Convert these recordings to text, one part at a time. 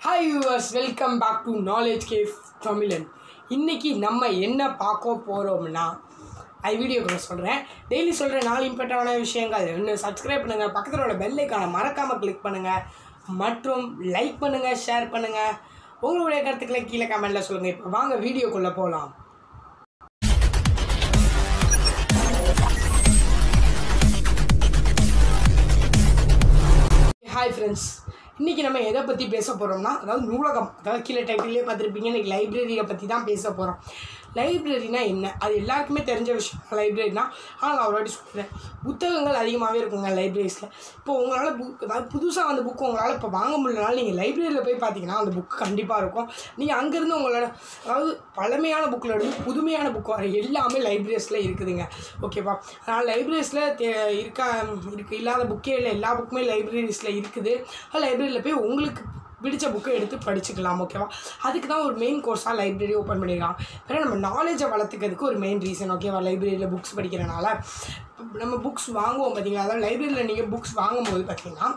hi viewers welcome back to knowledge cafe Tamizhan இன்னைக்கு நம்ம என்ன பார்க்க போகிறோம்னா அது வீடியோக்குள்ள சொல்கிறேன் டெய்லி சொல்கிற நாலு இம்பார்ட்டண்டான விஷயங்கள் இன்னும் சப்ஸ்கிரைப் பண்ணுங்கள் பக்கத்தில் உள்ள பெல் ஐக்கானை மறக்காமல் கிளிக் பண்ணுங்கள் மற்றும் லைக் பண்ணுங்கள் ஷேர் பண்ணுங்கள் உங்களுடைய கருத்துக்களை கீழே கமெண்ட்டில் சொல்லுங்கள் இப்போ வாங்க வீடியோக்குள்ளே போகலாம் ஹாய் ஃப்ரெண்ட்ஸ் இன்றைக்கி நம்ம எதை பற்றி பேச போகிறோம்னா அதாவது நூலகம் அதாவது கீழே டைட்டிலே பார்த்துருப்பீங்க இன்றைக்கி லைப்ரரியை பற்றி தான் பேச போகிறோம் லைப்ரரினா என்ன அது எல்லாருக்குமே தெரிஞ்ச விஷயம் லைப்ரரினா ஆனால் நான் ஒரு வாட்டி சொல்கிறேன் புத்தகங்கள் அதிகமாகவே இருக்குங்க லைப்ரரிஸில் இப்போ உங்களால் புக் அதாவது புதுசாக அந்த புக்கு உங்களால் இப்போ வாங்க முடியலனாலும் நீங்கள் லைப்ரரியில் போய் பார்த்தீங்கன்னா அந்த புக் கண்டிப்பாக இருக்கும் நீங்கள் அங்கேருந்து உங்களோட அதாவது பழமையான புக்கில் இருந்து புதுமையான புக் வர எல்லாமே லைப்ரரிஸில் இருக்குதுங்க ஓகேவா அதனால் லைப்ரரிஸில் தே இருக்கா இருக்கு இல்லாத புக்கே இல்லை எல்லா புக்குமே லைப்ரரிஸில் இருக்குது லைப்ரரியில் போய் உங்களுக்கு பிடிச்ச புக்கை எடுத்து படிச்சுக்கலாம் ஓகேவா அதுக்கு தான் ஒரு மெயின் கோர்ஸாக லைப்ரரி ஓப்பன் பண்ணியிருக்காங்க வேறு நம்ம நாலேஜை வளர்த்துக்கிறதுக்கு ஒரு மெயின் ரீசன் ஓகேவா லைப்ரரியில் புக்ஸ் படிக்கிறனால நம்ம புக்ஸ் வாங்குவோம் பார்த்தீங்களா அதாவது லைப்ரரியில் நீங்கள் புக்ஸ் வாங்கும்போது பார்த்தீங்கன்னா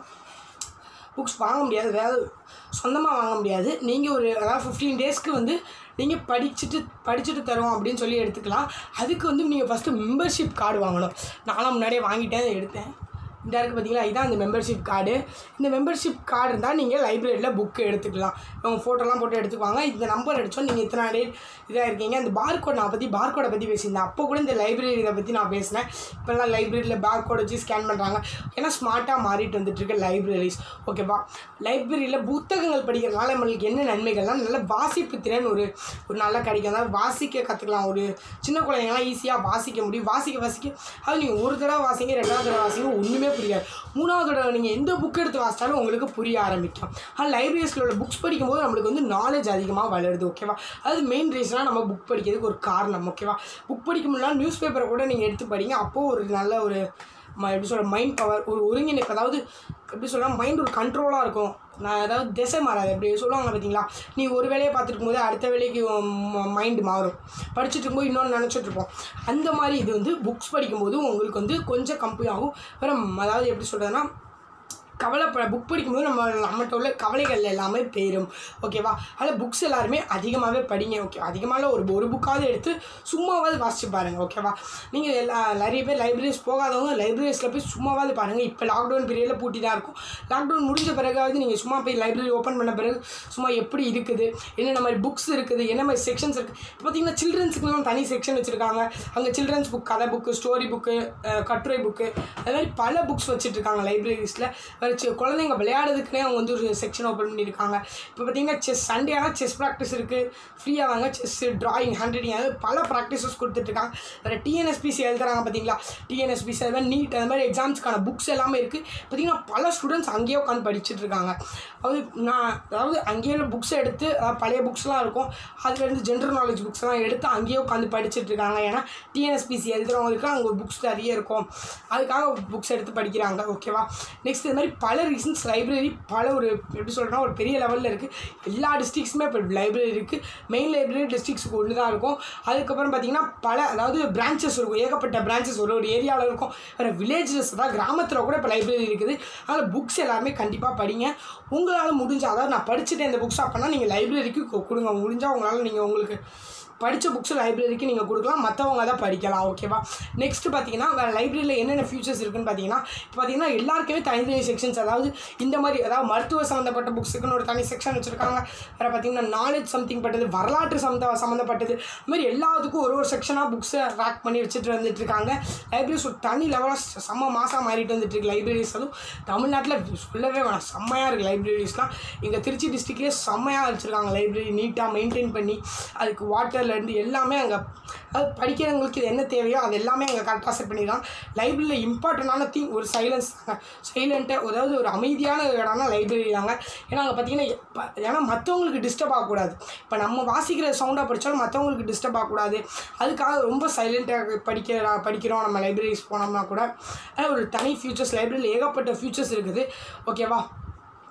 புக்ஸ் வாங்க முடியாது வேறு சொந்தமாக வாங்க முடியாது நீங்கள் ஒரு அதாவது ஃபிஃப்டீன் டேஸ்க்கு வந்து நீங்கள் படிச்சுட்டு படிச்சுட்டு தரோம் அப்படின்னு சொல்லி எடுத்துக்கலாம் அதுக்கு வந்து நீங்கள் ஃபஸ்ட்டு மெம்பர்ஷிப் கார்டு வாங்கணும் நானும் முன்னாடியே வாங்கிட்டேன் எடுத்தேன் இந்த இருக்குது பார்த்தீங்களா இதான் இந்த மெம்பர்ஷிப் கார்டு இந்த மெம்பர்ஷிப் கார்டு இருந்தால் நீங்கள் லைப்ரரியில் புக்கு எடுத்துக்கலாம் உங்கள் ஃபோட்டோலாம் போட்டு எடுத்துக்குவாங்க இந்த நம்பர் அடித்தோம் நீங்கள் இத்தனை டே இதாக இருக்கீங்க இந்த பார்கோட் நான் பற்றி பார்கோடை பற்றி பேசியிருந்தேன் அப்போ கூட இந்த லைப்ரரி இதை பற்றி நான் பேசினேன் இப்போல்லாம் லைப்ரரியில் பார்கோட் வச்சு ஸ்கேன் பண்ணுறாங்க ஏன்னா ஸ்மார்ட்டாக மாறிட்டு வந்துட்டுருக்கு லைப்ரரிஸ் ஓகேவா லைப்ரரியில் புத்தகங்கள் படிக்கிறதுனால நம்மளுக்கு என்ன நன்மைகள்லாம் நல்ல வாசிப்பு திறன் ஒரு ஒரு நல்லா கிடைக்கும் அதாவது வாசிக்க கற்றுக்கலாம் ஒரு சின்ன குழந்தைங்களாம் ஈஸியாக வாசிக்க முடியும் வாசிக்க வாசிக்க அது நீங்கள் ஒரு தடவை வாசிங்க ரெண்டாவது தடவை வாசிங்க ஒன்றுமே புரியாது மூணாவது தடவை நீங்கள் எந்த புக் எடுத்து வாசித்தாலும் உங்களுக்கு புரிய ஆரம்பிக்கும் ஆனால் லைப்ரரிஸில் உள்ள புக்ஸ் படிக்கும்போது நம்மளுக்கு வந்து நாலேஜ் அதிகமாக வளருது ஓகேவா அது மெயின் ரீசனாக நம்ம புக் படிக்கிறதுக்கு ஒரு காரணம் ஓகேவா புக் படிக்க முடியல நியூஸ் பேப்பரை கூட நீங்கள் எடுத்து படிங்க அப்போது ஒரு நல்ல ஒரு ம எப்படி சொல்கிற மைண்ட் பவர் ஒரு ஒருங்கிணைப்பு அதாவது எப்படி சொல்கிறேன் மைண்ட் ஒரு கண்ட்ரோலாக இருக்கும் நான் அதாவது திசை மாறாது எப்படி சொல்லுவாங்க பார்த்தீங்களா நீ ஒரு வேலையை பார்த்துட்டு இருக்கும்போது அடுத்த வேலைக்கு மைண்டு மாறும் படிச்சுட்டு இருக்கும்போது இன்னொன்று நினச்சிட்டு இருப்போம் அந்த மாதிரி இது வந்து புக்ஸ் படிக்கும்போது உங்களுக்கு வந்து கொஞ்சம் கம்பி ஆகும் வேறு அதாவது எப்படி சொல்கிறதுனா கவலைப்பட புக் படிக்கும்போது நம்ம நம்மகிட்ட உள்ள கவலைகள் எல்லாமே போயிடும் ஓகேவா அதில் புக்ஸ் எல்லாருமே அதிகமாகவே படிங்க ஓகே அதிகமாக ஒரு ஒரு புக்காவது எடுத்து சும்மாவாவது வாசிச்சு பாருங்கள் ஓகேவா நீங்கள் எல்லா நிறைய பேர் லைப்ரரிஸ் போகாதவங்க லைப்ரரிஸில் போய் சும்மாவாவது பாருங்கள் இப்போ லாக்டவுன் பீரியடில் பூட்டி தான் இருக்கும் லாக்டவுன் முடிஞ்ச பிறகாவது நீங்கள் சும்மா போய் லைப்ரரி ஓப்பன் பண்ண பிறகு சும்மா எப்படி இருக்குது என்னென்ன மாதிரி புக்ஸ் இருக்குது என்ன மாதிரி செக்ஷன்ஸ் இருக்குது இப்போ பார்த்தீங்கன்னா சில்ட்ரன்ஸுக்குலாம் தனி செக்ஷன் வச்சுருக்காங்க அங்கே சில்ட்ரன்ஸ் புக் கதை புக்கு ஸ்டோரி புக்கு கட்டுரை புக்கு அது மாதிரி பல புக்ஸ் வச்சுட்ருக்காங்க லைப்ரரிஸில் வச்சு குழந்தைங்க விளையாடுறதுக்குனே அவங்க வந்து ஒரு செக்ஷன் ஓப்பன் பண்ணியிருக்காங்க இப்போ பார்த்தீங்கன்னா செஸ் சண்டே ஆனால் செஸ் ப்ராக்டிஸ் இருக்குது ஃப்ரீயாக வாங்க செஸ் ட்ராயிங் ஹேண்ட் ரைட்டிங் அது பல ப்ராக்டிஸஸ் கொடுத்துட்ருக்காங்க வேறு டிஎன்எஸ்பிசி எழுதுறாங்க பார்த்தீங்களா டிஎன்எஸ்பிசி அது மாதிரி நீட் அது மாதிரி எக்ஸாம்ஸ்க்கான புக்ஸ் எல்லாமே இருக்குது பார்த்தீங்கன்னா பல ஸ்டூடெண்ட்ஸ் அங்கேயே உட்காந்து படிச்சுட்டு இருக்காங்க அதாவது நான் அதாவது அங்கேயே புக்ஸ் எடுத்து அதாவது பழைய புக்ஸ்லாம் இருக்கும் அதுலேருந்து ஜென்ரல் நாலேஜ் புக்ஸ்லாம் எடுத்து அங்கேயே உட்காந்து படிச்சுட்டு இருக்காங்க ஏன்னா டிஎன்எஸ்பிசி எழுதுறவங்களுக்கு அங்கே ஒரு புக்ஸ் நிறைய இருக்கும் அதுக்காக புக்ஸ் எடுத்து படிக்கிறாங்க ஓகேவா நெக்ஸ்ட் இது மாதிரி பல ரீசன்ஸ் லைப்ரரி பல ஒரு எப்படி சொல்கிறேன்னா ஒரு பெரிய லெவலில் இருக்குது எல்லா டிஸ்ட்ரிக்ஸுமே இப்போ லைப்ரரி இருக்குது மெயின் லைப்ரரி டிஸ்ட்ரிக்ஸுக்கு ஒன்று தான் இருக்கும் அதுக்கப்புறம் பார்த்திங்கன்னா பல அதாவது பிரான்ச்சஸ் இருக்கும் ஏகப்பட்ட பிரான்ச்சஸ் ஒரு ஒரு ஏரியாவில் இருக்கும் வேறு வில்லேஜஸ் அதாவது கிராமத்தில் கூட இப்போ லைப்ரரி இருக்குது அதனால் புக்ஸ் எல்லாருமே கண்டிப்பாக படிங்க உங்களால் முடிஞ்ச அதாவது நான் படிச்சுட்டேன் இந்த புக்ஸ் அப்போனா நீங்கள் லைப்ரரிக்கு கொடுங்க முடிஞ்சால் உங்களால் நீங்கள் உங்களுக்கு படித்த புக்ஸ் லைப்ரரிக்கு நீங்கள் கொடுக்கலாம் மற்றவங்க தான் படிக்கலாம் ஓகேவா நெக்ஸ்ட் பார்த்தீங்கன்னா வேறு லைப்ரரியில் என்னென்ன ஃபியூச்சர்ஸ் இருக்குன்னு பார்த்தீங்கன்னா இப்போ பார்த்தீங்கன்னா எல்லாருக்குமே தனித்தனி செக்ஷன்ஸ் அதாவது இந்த மாதிரி அதாவது மருத்துவ சம்மந்தப்பட்ட புக்ஸுக்குன்னு ஒரு தனி செக்ஷன் வச்சுருக்காங்க வேறு பார்த்தீங்கன்னா நாலேஜ் சம்திங் பட்டது வரலாற்று சம்மந்த சம்மந்தப்பட்டது இது மாதிரி எல்லாத்துக்கும் ஒரு ஒரு செக்ஷனாக புக்ஸை ரேக் பண்ணி வச்சுட்டு வந்துட்டு இருக்காங்க லைப்ரரிஸ் ஒரு தனி லெவலாக செம்ம மாதம் மாறிட்டு வந்துட்டு இருக்கு லைப்ரரிஸ் அதுவும் தமிழ்நாட்டில் சொல்லவே வேணாம் செம்மையாக இருக்குது லைப்ரரிஸ்லாம் எங்கள் திருச்சி டிஸ்ட்ரிக்ட்லேயே செம்மையாக வச்சுருக்காங்க லைப்ரரி நீட்டாக மெயின்டைன் பண்ணி அதுக்கு வாட்டர் இருந்து எல்லாமே அங்கே அது படிக்கிறவங்களுக்கு இது என்ன தேவையோ அது எல்லாமே அங்கே கரெக்டாக செட் பண்ணிடுறாங்க லைப்ரரியில் இம்பார்ட்டண்டான திங் ஒரு சைலன்ஸ் தாங்க சைலண்ட்டாக அதாவது ஒரு அமைதியான இடம்னா லைப்ரரி தாங்க ஏன்னா அங்கே பார்த்தீங்கன்னா எப்ப- ஏன்னா மற்றவங்களுக்கு டிஸ்டர்ப் ஆகக்கூடாது இப்போ நம்ம வாசிக்கிற சவுண்டாக படித்தாலும் மற்றவங்களுக்கு டிஸ்டர்ப் ஆகக்கூடாது அதுக்காக ரொம்ப சைலண்ட்டாக படிக்கிற படிக்கிறோம் நம்ம லைப்ரரிஸ் போனோம்னா கூட அது ஒரு தனி ஃபியூச்சர்ஸ் லைப்ரரியில் ஏகப்பட்ட ஃபியூச்சர்ஸ் இருக்குது ஓகேவா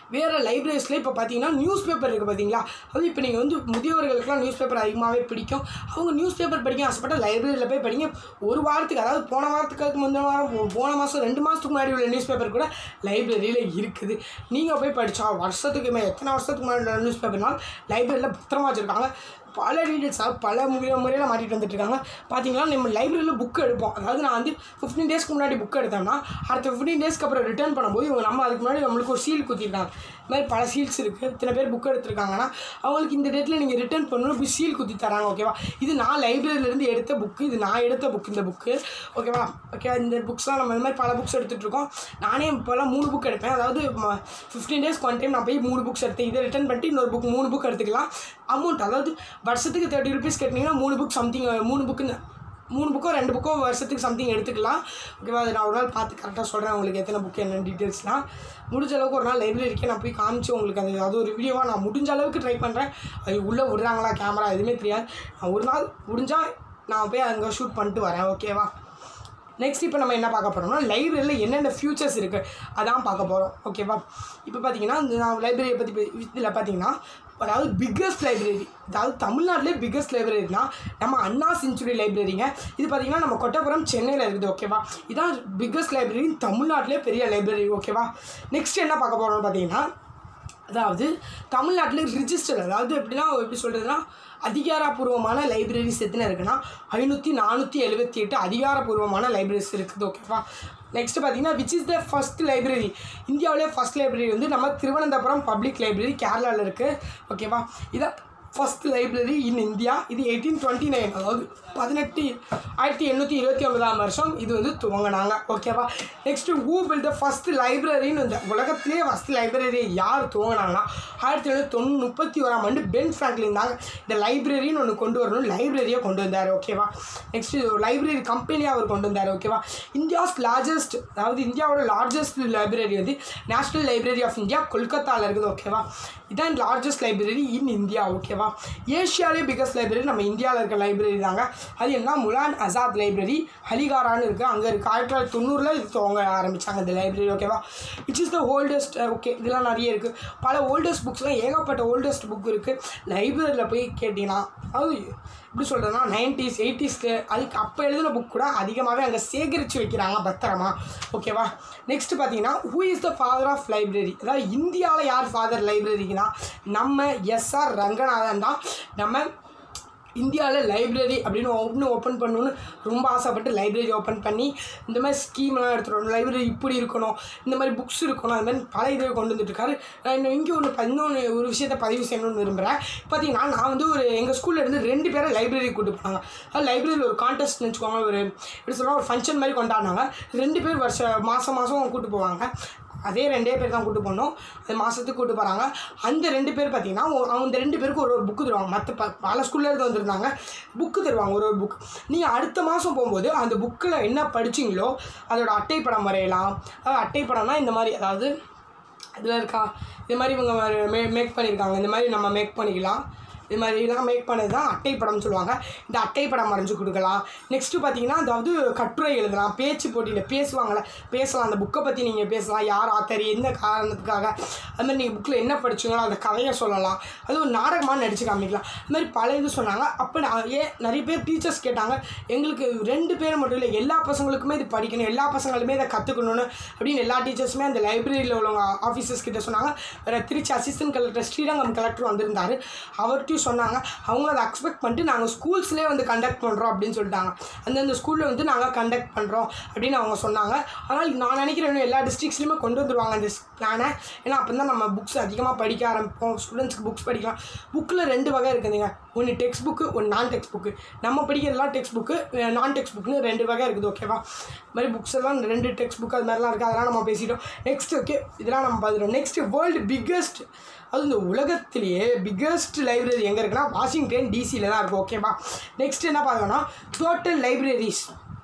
வேறு லைப்ரரிஸில் இப்போ பார்த்தீங்கன்னா நியூஸ் பேப்பர் இருக்குது பார்த்தீங்களா அது இப்போ நீங்கள் வந்து முதியவர்களுக்குலாம் நியூஸ் பேப்பர் அதிகமாகவே பிடிக்கும் அவங்க நியூஸ் பேப்பர் படிக்க ஆசைப்பட்ட லைப்ரரியில் போய் படிங்க ஒரு வாரத்துக்கு அதாவது போன வாரத்துக்கு முந்தின வாரம் போ- போன மாதம் ரெண்டு மாதத்துக்கு முன்னாடி உள்ள நியூஸ் பேப்பர் கூட லைப்ரரியில் இருக்குது நீங்கள் போய் படித்தா வருஷத்துக்கு மே எத்தனை வருஷத்துக்கு முன்னாடி உள்ள நியூஸ் பேப்பர்னால் லைப்ரரியில் பத்திரமா வச்சுருக்காங்க பல டீட்டெயில்ஸாக பல முறை முறையில் மாட்டிட்டு வந்துட்டு இருக்காங்க பார்த்தீங்கன்னா நம்ம லைப்ரரியில் புக் எடுப்போம் அதாவது நான் வந்து ஃபிஃப்டீன் டேஸ்க்கு முன்னாடி புக் எடுத்தோம்னா அடுத்த ஃபிஃப்டீன் டேஸ்க்கு அப்புறம் ரிட்டர்ன் பண்ணும்போது இவங்க நம்ம அதுக்கு முன்னாடி நம்மளுக்கு ஒரு சீல் குத்திருக்காங்க இந்த மாதிரி பல சீல்ஸ் இருக்குது இத்தனை பேர் புக் எடுத்திருக்காங்கன்னா அவங்களுக்கு இந்த டேட்டில் நீங்கள் ரிட்டர்ன் பண்ணணும் இப்படி சீல் குத்தி தராங்க ஓகேவா இது நான் லைப்ரரியிலேருந்து எடுத்த புக்கு இது நான் எடுத்த புக் இந்த புக்கு ஓகேவா ஓகே இந்த புக்ஸ்லாம் நம்ம இந்த மாதிரி பல புக்ஸ் எடுத்துகிட்டு இருக்கோம் நானே இப்போல்லாம் மூணு புக் எடுப்பேன் அதாவது ஃபிஃப்டீன் டேஸ்க்கு ஒன் டைம் நான் போய் மூணு புக்ஸ் எடுத்தேன் இதை ரிட்டர்ன் பண்ணிட்டு இன்னொரு புக் மூணு புக் எடுத்துக்கலாம் அமௌண்ட் அதாவது வருஷத்துக்கு தேர்ட்டி ருபீஸ் கட்டினீங்கன்னா மூணு புக் சம்திங் மூணு புக்குன்னு மூணு புக்கோ ரெண்டு புக்கோ வருஷத்துக்கு சம்திங் எடுத்துக்கலாம் ஓகேவா அதை நான் ஒரு நாள் பார்த்து கரெக்டாக சொல்கிறேன் உங்களுக்கு எத்தனை புக் என்ன டீட்டெயில்ஸ்லாம் முடிஞ்ச அளவுக்கு ஒரு நாள் லைப்ரரிக்கே நான் போய் காமிச்சு உங்களுக்கு அது அது ஒரு வீடியோவாக நான் முடிஞ்ச அளவுக்கு ட்ரை பண்ணுறேன் அது உள்ளே விடுறாங்களா கேமரா எதுவுமே தெரியாது நான் ஒரு நாள் முடிஞ்சால் நான் போய் அங்கே ஷூட் பண்ணிட்டு வரேன் ஓகேவா நெக்ஸ்ட் இப்போ நம்ம என்ன பார்க்க போகிறோம்னா லைப்ரரியில் என்னென்ன ஃபியூச்சர்ஸ் இருக்குது அதான் பார்க்க போகிறோம் ஓகேவா இப்போ பார்த்தீங்கன்னா இந்த நான் லைப்ரரியை பற்றி இதில் பார்த்தீங்கன்னா அதாவது பிக்கஸ்ட் லைப்ரரி அதாவது தமிழ்நாட்டிலே பிக்கஸ்ட் லைப்ரரினா நம்ம அண்ணா செஞ்சுரி லைப்ரரிங்க இது பார்த்தீங்கன்னா நம்ம கொட்டப்புறம் சென்னையில் இருக்குது ஓகேவா இதான் பிக்கஸ்ட் லைப்ரரி தமிழ்நாட்டிலே பெரிய லைப்ரரி ஓகேவா நெக்ஸ்ட் என்ன பார்க்க போகிறோம்னு பார்த்தீங்கன்னா அதாவது தமிழ்நாட்டில் ரிஜிஸ்டர் அதாவது எப்படின்னா எப்படி சொல்கிறதுனா அதிகாரப்பூர்வமான லைப்ரரிஸ் எத்தனை இருக்குன்னா ஐநூற்றி நானூற்றி எழுபத்தி எட்டு அதிகாரப்பூர்வமான லைப்ரரிஸ் இருக்குது ஓகேவா நெக்ஸ்ட் பார்த்தீங்கன்னா which is the first library இந்தியாவிலே ஃபஸ்ட் லைப்ரரி வந்து நம்ம திருவனந்தபுரம் பப்ளிக் லைப்ரரி கேரளாவில் இருக்குது ஓகேவா இதான் ஃபஸ்ட் லைப்ரரி இன் இந்தியா இது எயிட்டீன் டுவெண்ட்டி நைன் அதாவது பதினெட்டு ஆயிரத்தி எண்ணூற்றி இருபத்தி ஒன்பதாம் வருஷம் இது வந்து துவங்கினாங்க ஓகேவா next who built the first லைப்ரரின்னு இந்த உலகத்திலேயே ஃபஸ்ட் லைப்ரரி யார் துவங்கினாங்கன்னா ஆயிரத்தி எழுநூற்றி தொண்ணூ முப்பத்தி ஓராம் ஆண்டு பென் ஃப்ராங்க்லின் தாங்க இந்த லைப்ரரின்னு ஒன்று கொண்டு வரணும் லைப்ரரியை கொண்டு வந்தார் ஓகேவா நெக்ஸ்ட் லைப்ரரி கம்பெனியாக அவர் கொண்டு வந்தார் ஓகேவா இந்தியாஸ் லார்ஜஸ்ட் அதாவது இந்தியாவோட லார்ஜஸ்ட் லைப்ரரி வந்து நேஷ்னல் லைப்ரரி ஆஃப் இந்தியா கொல்கத்தாவில் இருக்குது ஓகேவா இதான் லார்ஜஸ்ட் லைப்ரரி இன் இந்தியா ஓகேவா ஏஷியாலே பிகஸ்ட் லைப்ரரி நம்ம இந்தியாவில் இருக்க லைப்ரரி தாங்க அது என்ன முலான் அசாத் லைப்ரரி ஹலிகாரான்னு இருக்குது அங்கே இருக்குது ஆயிரத்தி தொள்ளாயிரத்தி தொண்ணூறில் இது துவங்க ஆரம்பித்தாங்க இந்த லைப்ரரி ஓகேவா which is the oldest okay இதெல்லாம் நிறைய இருக்குது பல ஓல்டஸ்ட் புக்ஸ்லாம் ஏகப்பட்ட ஓல்டஸ்ட் புக் இருக்குது லைப்ரரியில் போய் கேட்டிங்கன்னா அது எப்படி சொல்கிறதுனா நைன்டிஸ் எயிட்டிஸ்க்கு அதுக்கு அப்போ எழுதின புக் கூட அதிகமாகவே அங்கே சேகரித்து வைக்கிறாங்க பத்திரமா ஓகேவா நெக்ஸ்ட் பார்த்தீங்கன்னா who is the father of library அதாவது இந்தியாவில் யார் ஃபாதர் லைப்ரரிக்குன்னா நம்ம எஸ்ஆர் ரங்கநாதன் தான் நம்ம இந்தியாவில் லைப்ரரி அப்படின்னு ஒன்று ஓப்பன் பண்ணணும்னு ரொம்ப ஆசைப்பட்டு லைப்ரரி ஓப்பன் பண்ணி இந்த மாதிரி ஸ்கீம்லாம் எடுத்துகிட்டு வரணும் லைப்ரரி இப்படி இருக்கணும் இந்த மாதிரி புக்ஸ் இருக்கணும் அது மாதிரி பல இதை கொண்டு வந்துட்டுருக்காரு நான் இன்னும் இங்கே ஒன்று இன்னொன்று ஒரு விஷயத்தை பதிவு செய்யணும்னு விரும்புகிறேன் பார்த்தீங்கன்னா நான் வந்து ஒரு எங்கள் ஸ்கூல்ல இருந்து ரெண்டு பேரை லைப்ரரி கூட்டு போனாங்க அது லைப்ரரியில் ஒரு கான்டெஸ்ட்னு வச்சுக்கோங்க ஒரு எப்படி சொல்லுவாங்க ஒரு ஃபங்க்ஷன் மாதிரி கொண்டாடினாங்க ரெண்டு பேர் வருஷம் மாதம் மாதம் கூட்டு போவாங்க அதே ரெண்டே பேர் தான் கூட்டு போனோம் அது மாதத்துக்கு கூட்டு போகிறாங்க அந்த ரெண்டு பேர் பார்த்தீங்கன்னா ஒ- அவங்க இந்த ரெண்டு பேருக்கு ஒரு ஒரு புக்கு தருவாங்க மற்ற ப பல ஸ்கூல்ல இருந்து வந்திருந்தாங்க புக்கு தருவாங்க ஒரு ஒரு புக் நீங்கள் அடுத்த மாதம் போகும்போது அந்த புக்கில் என்ன படிச்சீங்களோ அதோட அட்டைப்படம் வரையலாம் அதாவது அட்டைப்படம்னா இந்த மாதிரி அதாவது இதில் இருக்கா இது மாதிரி இவங்க மே மேக் பண்ணியிருக்காங்க இந்த மாதிரி நம்ம மேக் பண்ணிக்கலாம் இது மாதிரிலாம் மேக் பண்ணது தான் அட்டைப்படம்னு சொல்லுவாங்க இந்த அட்டைப்படம் வரைஞ்சு கொடுக்கலாம் நெக்ஸ்ட்டு பார்த்தீங்கன்னா அதாவது கட்டுரை எழுதலாம் பேச்சு போட்டியில் பேசுவாங்கள்ல பேசலாம் அந்த புக்கை பற்றி நீங்கள் பேசலாம் யார் ஆத்தர் எந்த காரணத்துக்காக அது மாதிரி நீங்கள் புக்கில் என்ன படிச்சீங்களோ அந்த கதையை சொல்லலாம் அது ஒரு நாடகமாக நடிச்சு காமிக்கலாம் அது மாதிரி பல இது சொன்னாங்க அப்போ நான் ஏன் நிறைய பேர் டீச்சர்ஸ் கேட்டாங்க எங்களுக்கு ரெண்டு பேர் மட்டும் இல்லை எல்லா பசங்களுக்குமே இது படிக்கணும் எல்லா பசங்களுமே இதை கற்றுக்கணும்னு அப்படின்னு எல்லா டீச்சர்ஸுமே அந்த லைப்ரரியில் உள்ளவங்க ஆஃபீஸர்ஸ் கிட்ட சொன்னாங்க வேறு Trichy assistant collector Srirangam collector வந்திருந்தார் அவர்கிட்டையும் சொன்னாங்க அவங்களும் அதை அக்ஸ்பெக்ட் பண்ணிட்டு நாங்கள் ஸ்கூல்ஸ்லேயே வந்து கண்டக்ட் பண்ணுறோம் அப்படின்னு சொல்லிட்டாங்க அந்தந்த ஸ்கூலில் வந்து நாங்கள் கண்டக்ட் பண்ணுறோம் அப்படின்னு அவங்க சொன்னாங்க ஆனால் நான் நினைக்கிறேன் இன்னும் எல்லா டிஸ்ட்ரிக்ஸ்லையுமே கொண்டு வந்துருவாங்க அந்த பிளானை ஏன்னா அப்போ தான் நம்ம புக்ஸ் அதிகமாக படிக்க ஆரம்பிப்போம் ஸ்டூடெண்ட்ஸ்க்கு புக்ஸ் படிக்கலாம் புக்கில் ரெண்டு வகை இருக்குதுங்க ஒன்று டெக்ஸ்ட் புக்கு ஒன்று நான் டெக்ஸ்ட் புக்கு நம்ம படிக்கிறதுலாம் டெக்ஸ்ட் புக்கு நான் டெக்ஸ்ட் புக்னு ரெண்டு வகை இருக்குது ஓகேவா இது மாதிரி புக்ஸ் எல்லாம் ரெண்டு டெக்ஸ்ட் புக் அது மாதிரிலாம் இருக்குது அதெல்லாம் நம்ம பேசிட்டோம் நெக்ஸ்ட் ஓகே இதெல்லாம் நம்ம பார்த்துட்டோம் நெக்ஸ்ட் வேர்ல்டு பிக்கஸ்ட் அது இந்த உலகத்திலேயே பிக்கஸ்ட் லைப்ரரி எங்கே இருக்குன்னா வாஷிங்டன் டிசியில் தான் இருக்கும் ஓகேவா நெக்ஸ்ட் என்ன பார்க்கணும்னா டோட்டல் லைப்ரரிஸ்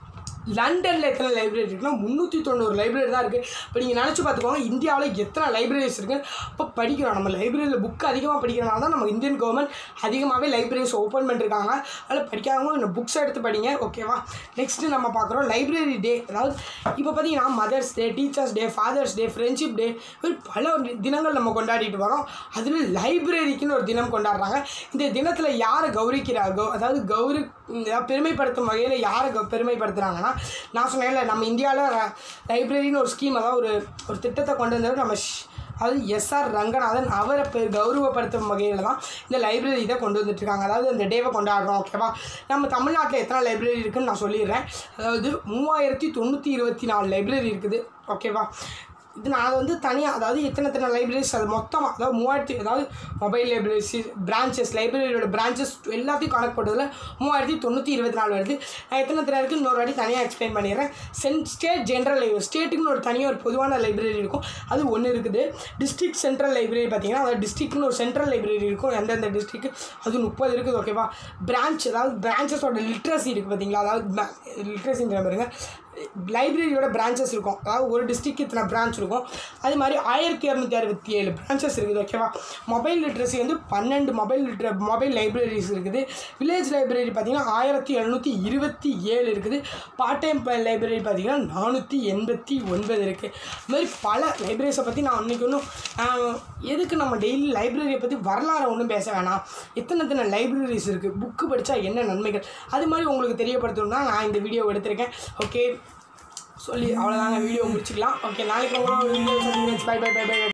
லண்டனில் எத்தனை லைப்ரரி இருக்குன்னா முந்நூற்றி தொண்ணூறு லைப்ரரி தான் இருக்குது இப்போ நீங்கள் நினச்சி பார்த்துக்கோங்க இந்தியாவில் எத்தனை லைப்ரரிஸ் இருக்குது இப்போ படிக்கிறோம் நம்ம லைப்ரரியில் புக் அதிகமாக படிக்கிறனால தான் நம்ம இந்தியன் கவர்மெண்ட் அதிகமாகவே லைப்ரரிஸ் ஓப்பன் பண்ணிருக்காங்க அதில் படிக்காதவங்க இந்த புக்ஸ் எடுத்து படிங்க ஓகேவா நெக்ஸ்ட்டு நம்ம பார்க்குறோம் லைப்ரரி டே அதாவது இப்போ பார்த்தீங்கன்னா mother's day teachers' day father's day friendship day பல தினங்கள் நம்ம கொண்டாடிட்டு வரோம் அதில் லைப்ரரிக்குன்னு ஒரு தினம் கொண்டாடுறாங்க இந்த தினத்தில் யாரை கௌரிக்கிறாரோ அதாவது கௌரி அதாவது பெருமைப்படுத்தும் வகையில் யாரை கௌ- பெருமைப்படுத்துகிறாங்கன்னா நான் சொன்னேன்ல நம்ம இந்தியாவில் லைப்ரரின்னு ஒரு ஸ்கீம் அதாவது ஒரு ஒரு திட்டத்தை கொண்டு வந்தவர் நம்ம ஷ்- அதாவது எஸ்ஆர் ரங்கநாதன் அவரை பெ கௌரவப்படுத்தும் வகையில் தான் இந்த லைப்ரரி இதை கொண்டு வந்துட்டுருக்காங்க அதாவது இந்த டேவை கொண்டாடுறோம் ஓகேவா நம்ம தமிழ்நாட்டில் எத்தனை லைப்ரரி இருக்குன்னு நான் சொல்லிடுறேன் அதாவது மூவாயிரத்தி தொண்ணூற்றி இருபத்தி நாலு லைப்ரரி இருக்குது ஓகேவா இது நான் வந்து தனியாக அதாவது எத்தனை எத்தனை லைப்ரரிஸ் அது மொத்தமாக அதாவது மூவாயிரத்தி அதாவது மொபைல் லைப்ரரிஸ் பிரான்ச்சஸ் லைப்ரரியோட பிரான்ச்சஸ் எல்லாத்தையும் கணக்கு போட்டதில் மூவாயிரத்தி தொண்ணூற்றி இருபத்தி நாலு வருது நான் எத்தனை எத்தனை இருக்குது இன்னொரு வாட்டி தனியாக எக்ஸ்பிளைன் பண்ணிடுறேன் சென் ஸ்டேட் ஜென்ரல் லைப்ரரி ஸ்டேட்டுக்குன்னு ஒரு தனியாக ஒரு பொதுவான லைப்ரரி இருக்கும் அது ஒன்று இருக்குது டிஸ்ட்ரிக்ட் சென்ட்ரல் லைப்ரரி பார்த்தீங்கன்னா அதாவது டிஸ்ட்ரிக்ட்னு ஒரு சென்ட்ரல் லைப்ரரி இருக்கும் எந்தெந்த டிஸ்ட்ரிக்ட் அது முப்பது இருக்குது ஓகேவா பிரான்ச் அதாவது பிரான்ச்சஸோட லிட்ரஸி இருக்குது பார்த்தீங்களா அதாவது லிட்ரஸிங்கிற பாருங்க லைப்ரரியோட பிரான்ச்சஸ் இருக்கும் அதாவது ஒரு டிஸ்ட்ரிக்ட் இத்தனை பிரான்ச் இருக்கும் அது மாதிரி ஆயிரத்தி இரநூத்தி அறுபத்தி ஏழு பிரான்ச்சஸ் இருக்குது ஓகேவா மொபைல் லிட்ரஸி வந்து பன்னெண்டு மொபைல் லிட்ர மொபைல் லைப்ரரிஸ் இருக்குது வில்லேஜ் லைப்ரரி பார்த்தீங்கன்னா ஆயிரத்தி எழுநூற்றி இருபத்தி ஏழு இருக்குது பார்ட் டைம் லைப்ரரி பார்த்தீங்கன்னா நானூற்றி எண்பத்தி ஒன்பது இருக்குது இது மாதிரி பல லைப்ரரிஸை பற்றி நான் அன்றைக்கி ஒன்றும் எதுக்கு நம்ம டெய்லி லைப்ரரியை பற்றி வரலாறு ஒன்றும் பேச வேணாம் எத்தனை எத்தனை லைப்ரரிஸ் இருக்குது புக்கு படித்தா என்ன நன்மைகள் அது மாதிரி உங்களுக்கு தெரியப்படுத்தணும்னா நான் இந்த வீடியோ எடுத்திருக்கேன் ஓகே சொல்லி அவ்வளோதாங்க வீடியோ முடிச்சுக்கலாம் ஓகே நாளைக்கு உங்களோட video bye bye bye by